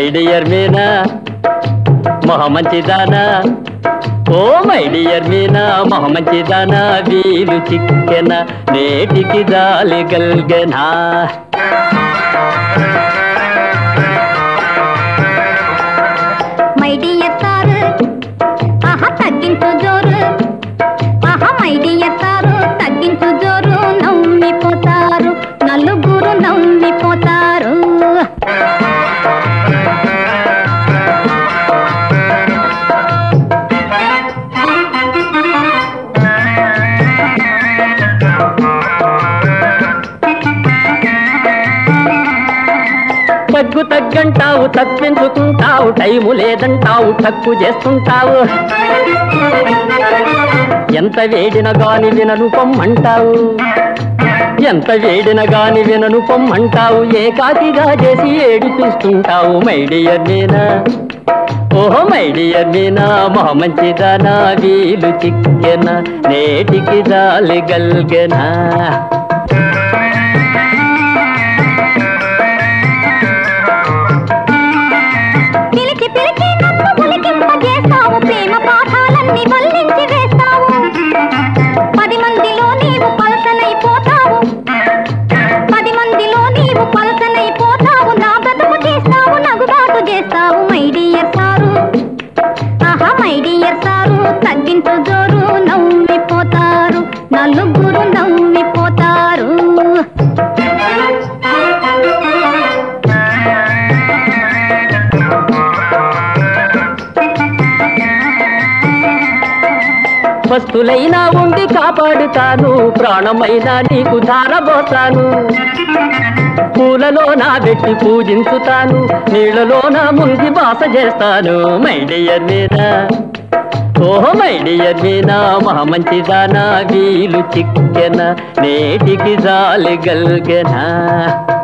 my dear Meena మొహ మంచిదానా ఓ మై డియర్ మీనా మొహ మంచిదానా వీలు చిక్కెన నేటికి జాలి గల్గెనా మై డియర్ సారు ఆహా తగ్గించు జోరు ఆహా మై డియర్ సారు తగ్గించు జోరు నవ్విపోతారు నలుగురు నవ్విపోతారు తగ్గు తగ్గంటావు తప్పించుకుంటావు టైము లేదంటావు తక్కు చేస్తుంటావు ఎంత వేడిన గాని వినను పొమ్మంటావు ఎంత వేడిన గాని వినను పొమ్మంటావు ఏకాకిగా చేసి ఏడిపిస్తుంటావు మై డియర్ మీనా ఓహో మై డియర్ మీనా మొహ మంచిదానా వీలు చిక్కెన నేటికి జాలి గల్గెనా పిలిచి పిలిచి నన్ను ఉలికింపజేస్తావు ప్రేమ పాఠాలన్నీ వల్లించి వేస్తావు పది మందిలో నీవు పలసనైపోతావు పది మందిలో నీవు పలసనైపోతావు నా బ్రతుకు చేస్తావు నగుబాటు చేస్తావు మై డియర్ సారు ఆహా మై డియర్ సారు తగ్గించు జోరు నవ్విపోతారు నలుగురు నవ్విపోతారు వస్తులైనా ఉండి కాపాడుతాను ప్రాణమైనా నీకు ధారబోతాను పూలలో నా పెట్టి పూజించుతాను నీళ్ళలో నా ముంగి బాస చేస్తాను మై డియర్ మీనా ఓహో మై డియర్ మీనా మహా మంచిదానా వీలు చిక్కెన నేటికి జాలి గల్గెనా